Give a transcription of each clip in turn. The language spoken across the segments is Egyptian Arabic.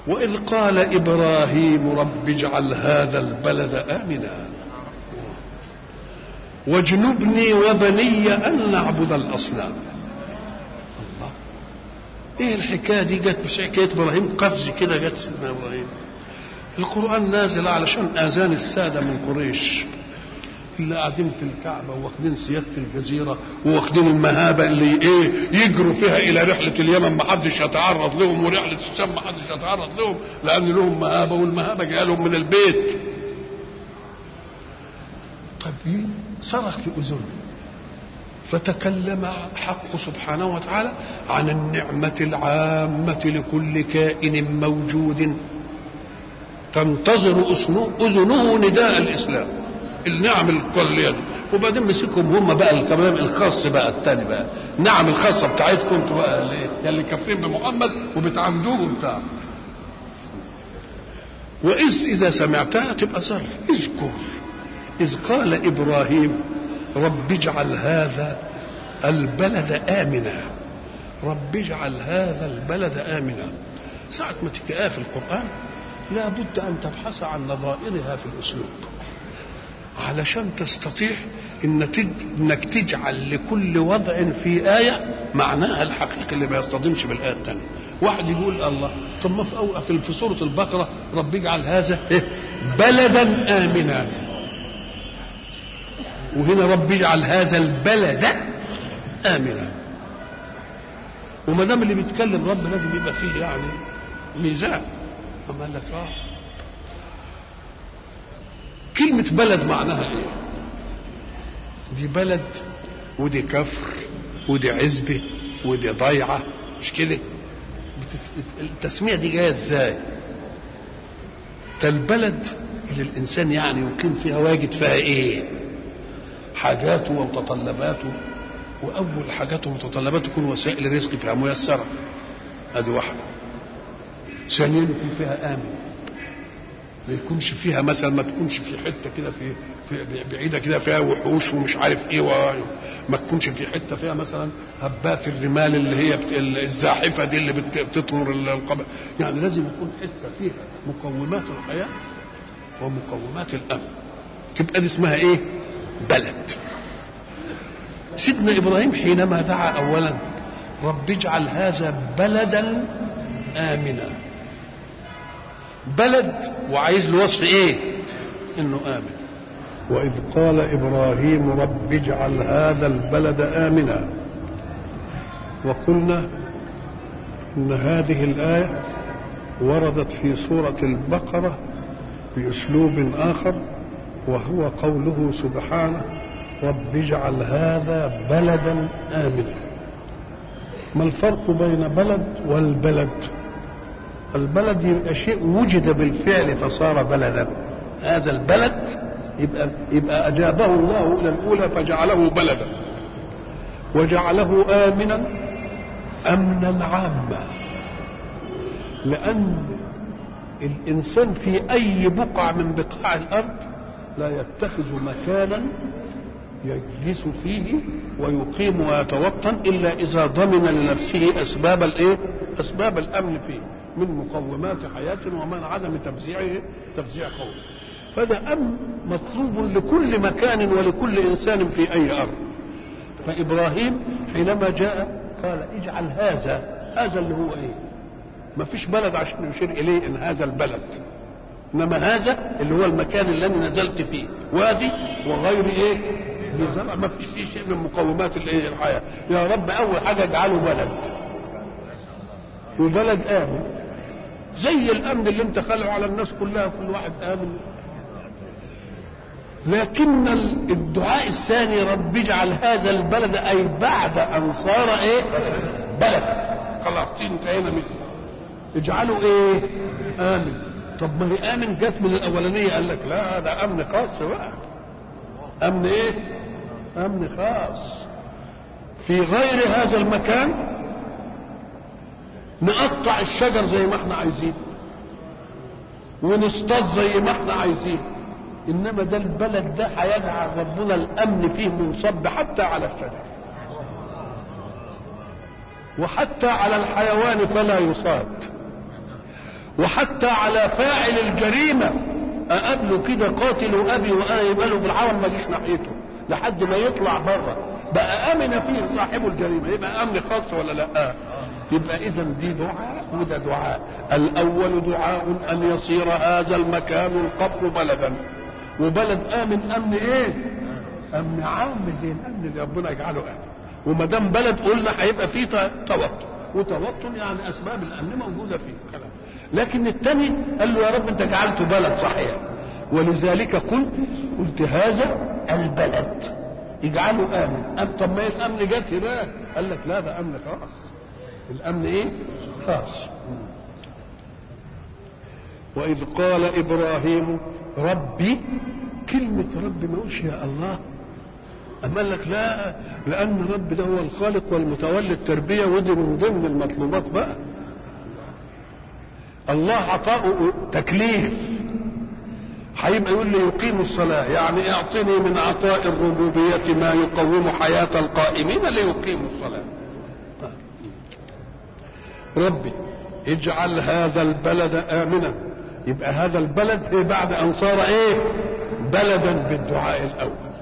وإذ قال إبراهيم رب اجعل هذا البلد آمنا واجنبني وبني أن نعبد الأصنام الله إيه الحكاية دي جت مش حكاية إبراهيم قفز كده جت سيدنا إبراهيم القرآن نازل علشان آذان السادة من قريش اللي قاعدين في الكعبة واخدين سيادة الجزيرة واخدين المهابة اللي ايه يجروا فيها إلى رحلة اليمن ما حدش يتعرض لهم ورحلة الشام ما حدش يتعرض لهم لأن لهم مهابة والمهابة جاية لهم من البيت طيب صرخ في أذنه فتكلم حق سبحانه وتعالى عن النعمة العامة لكل كائن موجود تنتظر أذنه نداء الإسلام النعم الكلية دي وبعدين مسكهم هم بقى الكلام الخاص بقى الثاني بقى النعم الخاصة بتاعتكم انتوا بقى اللي, اللي كافرين بمحمد وبتعندوه بتاع وإذ إذا سمعتها تبقى ظرف اذكر إذ قال إبراهيم رب اجعل هذا البلد آمنا رب اجعل هذا البلد آمنا ساعة ما تجي في القرآن لا بد أن تبحث عن نظائرها في الأسلوب علشان تستطيع إن انك تجعل لكل وضع في آية معناها الحقيقي اللي ما يصطدمش بالآية الثانية. واحد يقول الله طب ما في في سورة البقرة رب اجعل هذا إيه؟ بلدا آمنا. وهنا رب اجعل هذا البلد آمنا. وما دام اللي بيتكلم رب لازم يبقى فيه يعني ميزان. أما قال لك اه كلمة بلد معناها ايه؟ دي بلد ودي كفر ودي عزبة ودي ضيعة مش كده؟ التسمية دي جاية ازاي؟ ده البلد اللي الإنسان يعني يقيم فيها واجد فيها ايه؟ حاجاته ومتطلباته وأول حاجاته ومتطلباته تكون وسائل الرزق فيها ميسرة هذه واحدة ثانيا يكون فيها آمن ما يكونش فيها مثلا ما تكونش في حته كده في, في بعيده كده فيها وحوش ومش عارف ايه ما تكونش في حته فيها مثلا هبات الرمال اللي هي الزاحفه دي اللي بتطمر القبر يعني لازم يكون حته فيها مقومات الحياه ومقومات الامن تبقى دي اسمها ايه؟ بلد سيدنا ابراهيم حينما دعا اولا رب اجعل هذا بلدا امنا بلد وعايز له وصف ايه انه امن واذ قال ابراهيم رب اجعل هذا البلد امنا وقلنا ان هذه الايه وردت في سوره البقره باسلوب اخر وهو قوله سبحانه رب اجعل هذا بلدا امنا ما الفرق بين بلد والبلد البلد يبقى شيء وجد بالفعل فصار بلدا هذا البلد يبقى يبقى اجابه الله الى الاولى فجعله بلدا وجعله امنا امنا عاما لان الانسان في اي بقعه من بقاع الارض لا يتخذ مكانا يجلس فيه ويقيم ويتوطن الا اذا ضمن لنفسه اسباب الايه؟ اسباب الامن فيه من مقومات حياة ومن عدم تفزيعه تفزيع قوم فده أمن مطلوب لكل مكان ولكل إنسان في أي أرض فإبراهيم حينما جاء قال اجعل هذا هذا اللي هو إيه ما فيش بلد عشان يشير إليه إن هذا البلد إنما هذا اللي هو المكان اللي أنا نزلت فيه وادي وغير إيه زرع ما فيش فيه شيء من مقومات الايه الحياه يا رب اول حاجه اجعله بلد وبلد امن زي الامن اللي انت خلقه على الناس كلها كل واحد امن لكن الدعاء الثاني رب اجعل هذا البلد اي بعد ان صار ايه بلد خلاص انتهينا منه اجعله ايه امن طب ما هي امن جت من الاولانيه قال لك لا ده امن خاص بقى امن ايه امن خاص في غير هذا المكان نقطع الشجر زي ما احنا عايزين ونصطاد زي ما احنا عايزين انما ده البلد ده هيجعل ربنا الامن فيه منصب حتى على الشجر وحتى على الحيوان فلا يصاد وحتى على فاعل الجريمة أقابله كده قاتل أبي وأنا يبقى له بالعرم ما جيش ناحيته لحد ما يطلع بره بقى أمن فيه صاحب الجريمة يبقى أمن خاص ولا لا يبقى إذا دي دعاء وده دعاء الأول دعاء أن يصير هذا المكان القبر بلدا وبلد آمن أمن إيه أمن عام زي الأمن اللي ربنا يجعله آمن وما دام بلد قلنا هيبقى فيه توتر وتوتر يعني أسباب الأمن موجودة فيه كلام لكن الثاني قال له يا رب أنت جعلته بلد صحيح ولذلك قلت قلت هذا البلد يجعله آمن أم طب ما الأمن جت هناك قال لك لا ده أمن خاص الأمن إيه خاص وإذ قال إبراهيم ربي كلمة ربي ما قلش يا الله أما قال لك لا لأن رب ده هو الخالق والمتولي التربية ودي من ضمن المطلوبات بقى الله عطاؤه تكليف هيبقى يقول لي يقيم الصلاة يعني اعطني من عطاء الربوبية ما يقوم حياة القائمين ليقيموا الصلاة ربي اجعل هذا البلد آمنا يبقى هذا البلد بعد أن صار إيه بلدا بالدعاء الأول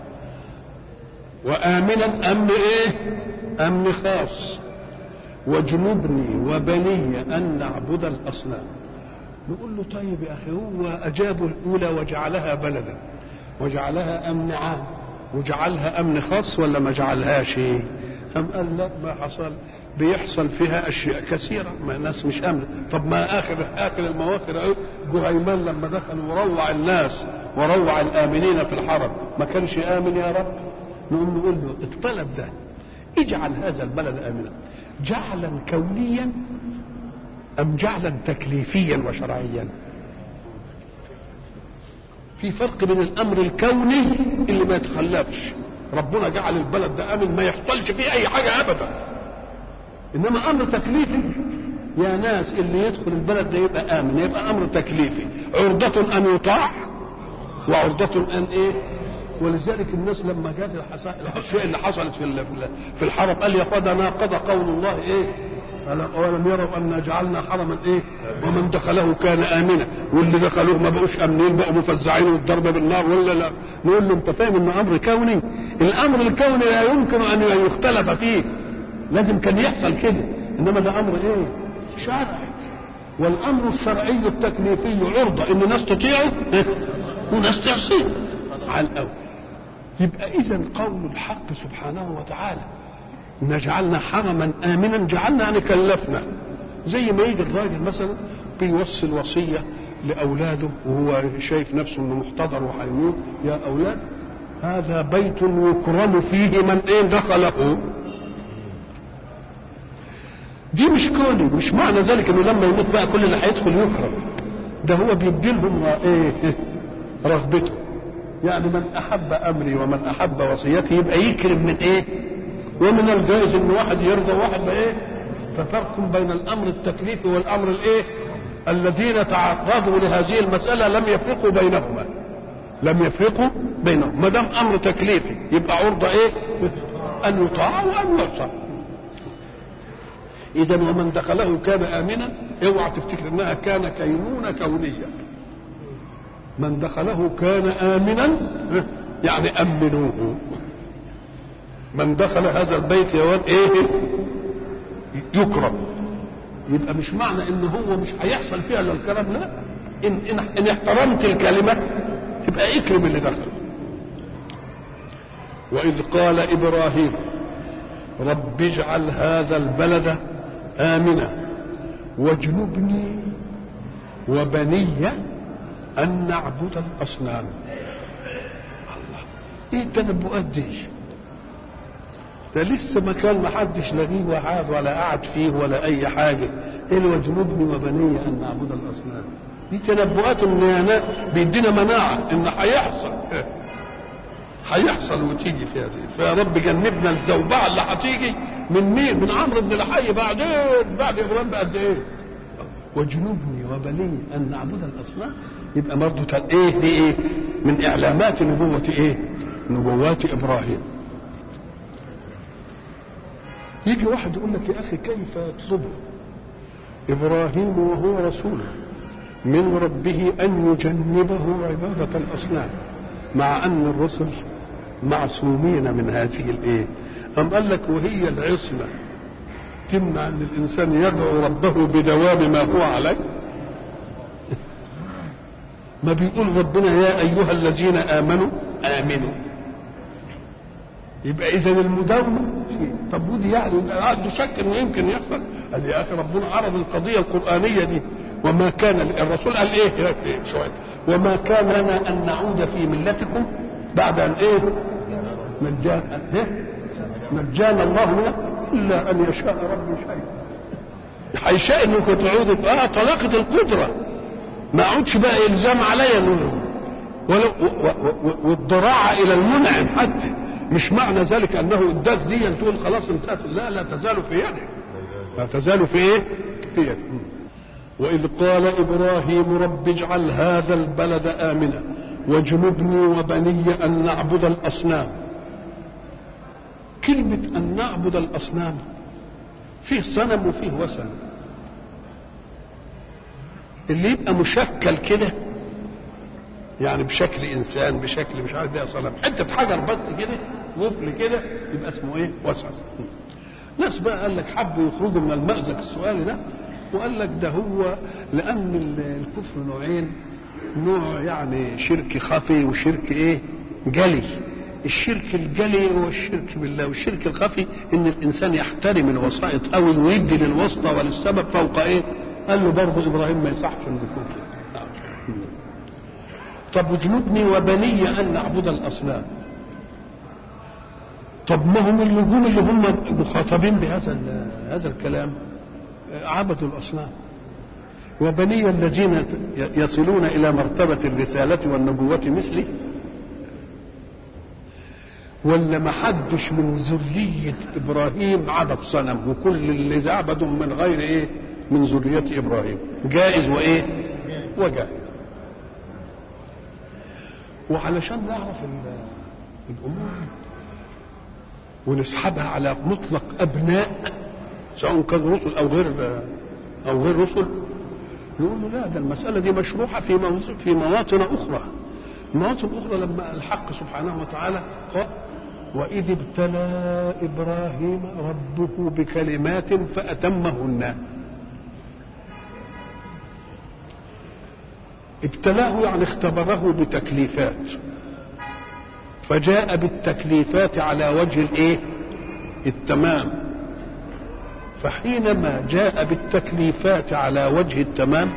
وآمنا أمن إيه أمن خاص واجنبني وبني أن نعبد الأصنام نقول له طيب يا أخي هو أجابوا الأولى وجعلها بلدا وجعلها أمن عام وجعلها أمن خاص ولا ما جعلهاش أم قال لا ما حصل بيحصل فيها اشياء كثيره ما الناس مش امنه طب ما اخر اخر المواخر اهو جهيمان لما دخل وروع الناس وروع الامنين في الحرم ما كانش امن يا رب نقوم نقول له الطلب ده اجعل هذا البلد امنا جعلا كونيا ام جعلا تكليفيا وشرعيا في فرق بين الامر الكوني اللي ما يتخلفش ربنا جعل البلد ده امن ما يحصلش فيه اي حاجه ابدا انما امر تكليفي يا ناس اللي يدخل البلد ده يبقى امن يبقى امر تكليفي عرضة ان يطاع وعرضة ان ايه ولذلك الناس لما جات الاشياء اللي حصلت في في الحرم قال يا اخوانا ناقض قول الله ايه ولم يروا ان جعلنا حرما ايه ومن دخله كان امنا واللي دخلوه ما بقوش امنين بقوا مفزعين والضرب بالنار ولا لا نقول له انت فاهم انه امر كوني الامر الكوني لا يمكن ان يختلف فيه لازم كان يحصل كده انما ده امر ايه شرعي والامر الشرعي التكليفي عرضه ان ناس تطيعه وناس تعصيه على الاول يبقى اذا قول الحق سبحانه وتعالى ان جعلنا حرما امنا جعلنا يعني كلفنا زي ما يجي الراجل مثلا بيوصي الوصيه لاولاده وهو شايف نفسه انه محتضر وهيموت يا اولاد هذا بيت يكرم فيه من ايه دخله دي مش كوني مش معنى ذلك انه لما يموت بقى كل اللي هيدخل يكرم ده هو بيدي لهم ايه رغبته يعني من احب امري ومن احب وصيتي يبقى يكرم من ايه ومن الجائز ان واحد يرضى وواحد بايه ففرق بين الامر التكليفي والامر الايه الذين تعرضوا لهذه المساله لم يفرقوا بينهما لم يفرقوا بينهما ما دام امر تكليفي يبقى عرضه ايه ان يطاع وان يعصى اذا ومن دخله كان امنا اوعى تفتكر انها كان كينونه كونيه من دخله كان امنا يعني امنوه من دخل هذا البيت يا واد ايه يكرم يبقى مش معنى ان هو مش هيحصل فيها الا الكلام لا ان ان, إن احترمت الكلمه تبقى اكرم اللي دخل واذ قال ابراهيم رب اجعل هذا البلد آمنا واجنبني وبني أن نعبد الأصنام الله إيه التنبؤات دي ده لسه مكان ما حدش لاقيه وقعد ولا قعد فيه ولا أي حاجة إيه واجنبني وبني أن نعبد الأصنام دي تنبؤات إن بيدينا مناعة إن هيحصل هيحصل وتيجي في هذه فيا رب جنبنا الزوبعه اللي هتيجي من مين؟ من عمرو بن الحي بعدين بعد ابراهيم بقد ايه؟ وجنوبني وبني ان نعبد الاصنام يبقى برضه ايه دي ايه؟ من اعلامات نبوه ايه؟ نبوات ابراهيم. يجي واحد يقول لك يا اخي كيف يطلبه ابراهيم وهو رسول من ربه أن يجنبه عبادة الأصنام مع أن الرسل معصومين من هذه الإيه أم قال لك وهي العصمة تمنع أن الإنسان يدعو ربه بدوام ما هو عليه ما بيقول ربنا يا أيها الذين آمنوا آمنوا يبقى إذا المداومة شيء طب ودي يعني عنده شك إنه يمكن يحصل قال يا أخي ربنا عرض القضية القرآنية دي وما كان الرسول قال إيه شوية وما كان لنا أن نعود في ملتكم بعد أن إيه نجانا إيه نجانا الله منه إلا أن يشاء ربي شيئا هيشاء انكم تعودوا اه طلاقة القدرة ما اقعدش بقى الزام عليا منهم ولو والضراعة الى المنعم حتى مش معنى ذلك انه اداك دي تقول خلاص انتهت لا لا تزال في يده لا تزال في ايه في يده واذ قال ابراهيم رب اجعل هذا البلد امنا واجنبني وبني ان نعبد الاصنام كلمة أن نعبد الأصنام فيه صنم وفيه وثن اللي يبقى مشكل كده يعني بشكل انسان بشكل مش عارف ده صنم حته حجر بس كده وفل كده يبقى اسمه ايه وثن ناس بقى قال لك حبوا يخرجوا من المأزق السؤالي ده وقال لك ده هو لان الكفر نوعين نوع يعني شرك خفي وشرك ايه جلي الشرك الجلي هو الشرك بالله والشرك الخفي ان الانسان يحترم الوسائط قوي ويدي للواسطه وللسبب فوق ايه قال له برضه ابراهيم ما يصحش انه يكون كده طب واجنبني وبني ان نعبد الاصنام طب ما هم النجوم اللي هم مخاطبين بهذا هذا الكلام عبدوا الاصنام وبني الذين يصلون الى مرتبه الرساله والنبوه مثلي ولا ما حدش من ذرية إبراهيم عبد صنم وكل اللي زعبدوا من غير إيه من ذرية إبراهيم جائز وإيه وجائز وعلشان نعرف الأمور ونسحبها على مطلق أبناء سواء كان رسل أو غير أو غير رسل نقول له لا ده المسألة دي مشروحة في في مواطن أخرى المواطن الأخرى لما الحق سبحانه وتعالى قال وإذ ابتلى إبراهيم ربه بكلمات فأتمهن ابتلاه يعني اختبره بتكليفات فجاء بالتكليفات على وجه الايه التمام فحينما جاء بالتكليفات على وجه التمام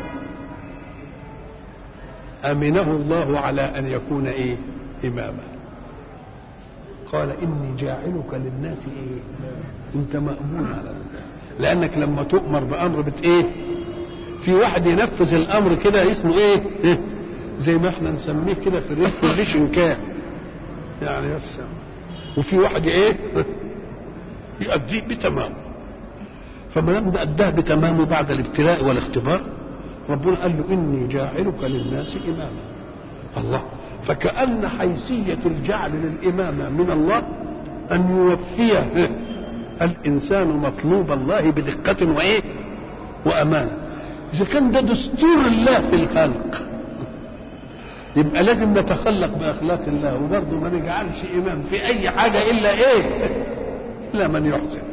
امنه الله على ان يكون ايه اماما قال اني جاعلك للناس ايه انت مامون على ذلك لانك لما تؤمر بامر بت ايه في واحد ينفذ الامر كده اسمه ايه, إيه؟ زي ما احنا نسميه كده في الريليشن كان يعني بس وفي واحد ايه يؤديه بتمام فما دام اداه بتمامه بعد الابتلاء والاختبار ربنا قال له اني جاعلك للناس اماما الله فكأن حيثية الجعل للإمامة من الله أن يوفي الإنسان مطلوب الله بدقة وإيه وأمانة إذا كان ده دستور الله في الخلق يبقى لازم نتخلق بأخلاق الله وبرضه ما نجعلش إمام في أي حاجة إلا إيه إلا من يحسن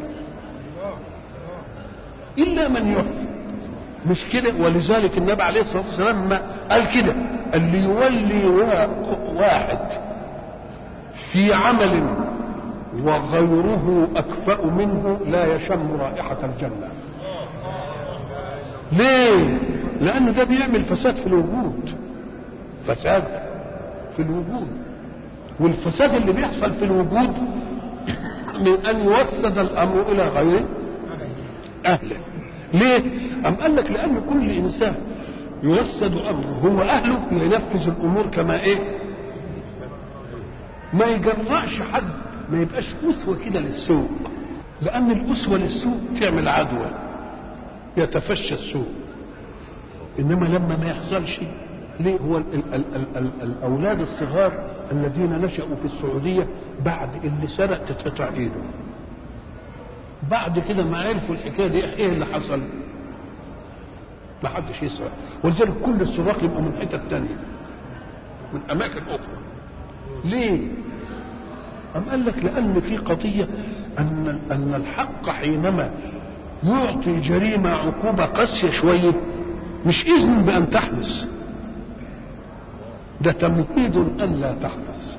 إلا من يحسن مش كده ولذلك النبي عليه الصلاة والسلام ما قال كده اللي يولي واحد في عمل وغيره أكفأ منه لا يشم رائحة الجنة ليه لأنه ده بيعمل فساد في الوجود فساد في الوجود والفساد اللي بيحصل في الوجود من أن يوسد الأمر إلى غير أهله ليه أم قال لك لأن كل إنسان يوسد امره هو اهله ينفذ الامور كما ايه ما يجرأش حد ما يبقاش اسوه كده للسوء لان الاسوه للسوء تعمل عدوى يتفشى السوء انما لما ما يحصلش ليه هو ال ال ال ال ال الاولاد الصغار الذين نشأوا في السعوديه بعد اللي سرق تتقطع ايده بعد كده ما عرفوا الحكايه دي ايه اللي حصل ما حدش يسرق ولذلك كل السراق يبقوا من حتت تانية من اماكن اخرى ليه أم قال لك لأن في قضية أن أن الحق حينما يعطي جريمة عقوبة قاسية شوية مش إذن بأن تحدث ده تمهيد أن لا تحدث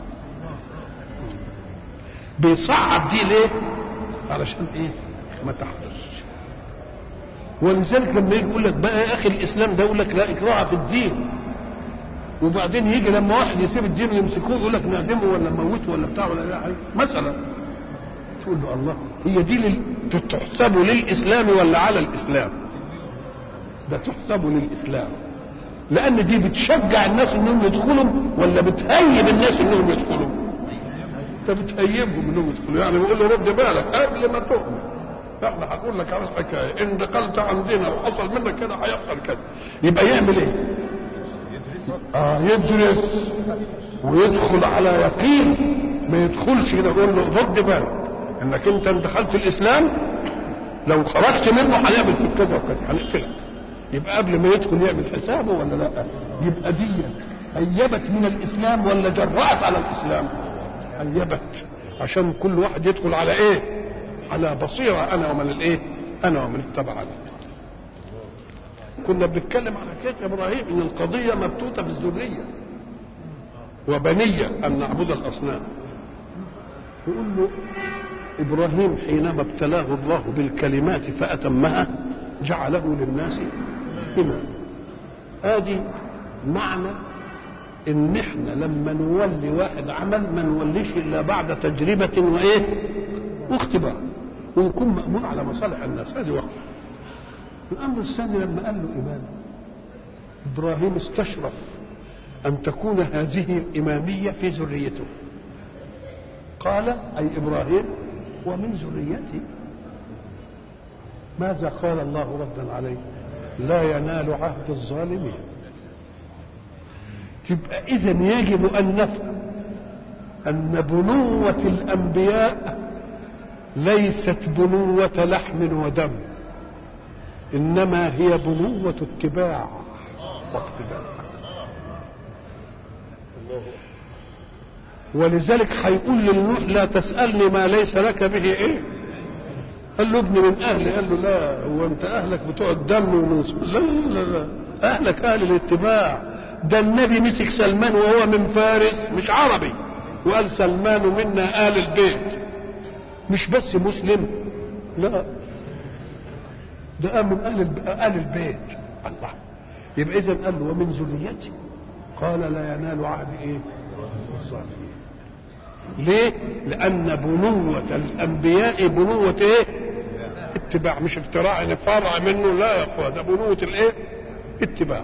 بيصعب دي ليه؟ علشان إيه؟ ما تحدثش ولذلك لما يجي يقول لك بقى يا أخي الإسلام ده يقول لك لا إكراه في الدين وبعدين يجي لما واحد يسيب الدين يمسكوه يقول لك نعدمه ولا نموته ولا بتاع ولا لا مثلا تقول له الله هي دي لل... تحسب للاسلام ولا على الاسلام؟ ده تحسب للاسلام لان دي بتشجع الناس انهم يدخلوا ولا بتهيب الناس انهم يدخلوا؟ انت بتهيبهم انهم يدخلوا يعني بيقول له رد بالك قبل ما تؤمن احنا هقول لك على الحكايه ان دخلت عندنا وحصل منك كده هيحصل كذا يبقى يعمل ايه؟ اه يدرس ويدخل على يقين ما يدخلش كده يقول له رد بالك انك انت دخلت الاسلام لو خرجت منه هنعمل فيك كذا وكذا هنقتلك يبقى قبل ما يدخل يعمل حسابه ولا لا يبقى دي هيبت من الاسلام ولا جرأت على الاسلام هيبت عشان كل واحد يدخل على ايه على بصيرة انا ومن الايه انا ومن اتبعني كنا بنتكلم على حكايه ابراهيم ان القضيه مبتوته بالذريه وبنيه ان نعبد الاصنام يقول له ابراهيم حينما ابتلاه الله بالكلمات فاتمها جعله للناس اماما ادي معنى ان احنا لما نولي واحد عمل ما نوليش الا بعد تجربه وايه واختبار ويكون مامون على مصالح الناس هذه واحده الامر الثاني لما قال له امام ابراهيم استشرف ان تكون هذه الاماميه في ذريته قال اي ابراهيم ومن ذريتي ماذا قال الله ردا عليه لا ينال عهد الظالمين تبقى اذا يجب ان نفهم ان بنوه الانبياء ليست بنوه لحم ودم انما هي بنوه اتباع واقتداء ولذلك هيقول للنوح لا تسالني ما ليس لك به ايه قال له ابن من اهلي قال له لا هو انت اهلك بتوع الدم ومن لا لا لا اهلك اهل الاتباع ده النبي مسك سلمان وهو من فارس مش عربي وقال سلمان منا اهل البيت مش بس مسلم لا ده قال من اهل اهل البيت الله يبقى اذا قال له ومن ذريتي قال لا ينال عهد ايه الظالمين ليه لان بنوة الانبياء بنوة ايه اتباع مش افتراع ان فرع منه لا يا اخوان ده بنوة الايه اتباع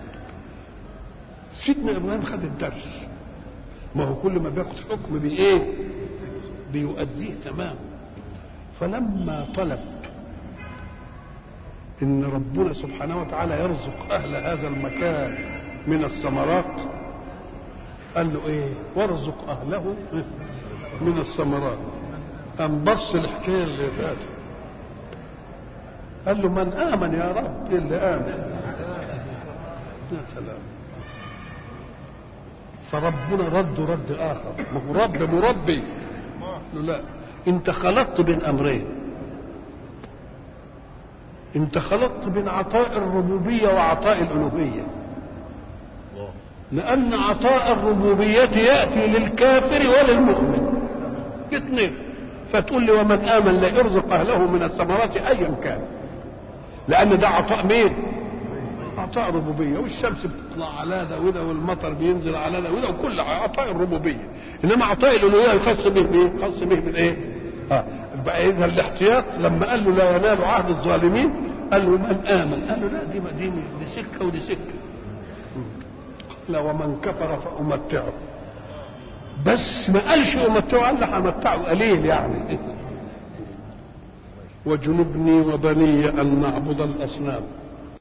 سيدنا ابراهيم خد الدرس ما هو كل ما بياخد حكم بايه بيؤديه تمام فلما طلب ان ربنا سبحانه وتعالى يرزق اهل هذا المكان من الثمرات قال له ايه وارزق اهله من الثمرات قام بص الحكايه اللي فاتت قال له من امن يا رب اللي امن يا سلام فربنا رد رد اخر ما هو رب مربي له لا انت خلطت بين امرين انت خلطت بين عطاء الربوبيه وعطاء الالوهيه لان عطاء الربوبيه ياتي للكافر وللمؤمن اثنين فتقول لي ومن امن لا يرزق اهله من الثمرات ايا كان لان ده عطاء مين عطاء ربوبيه والشمس بتطلع على ده وده والمطر بينزل على ده وده وكل عطاء الربوبيه انما عطاء الالوهيه يخص به بايه؟ خاص به بالايه؟ اه بقى اذا الاحتياط لما قال له لا ينال عهد الظالمين قال له من امن قال له لا دي دي دي سكه ودي سكه قال ومن كفر فامتعه بس ما قالش امتعه قال له همتعه قليل يعني وجنبني وبني ان نعبد الاصنام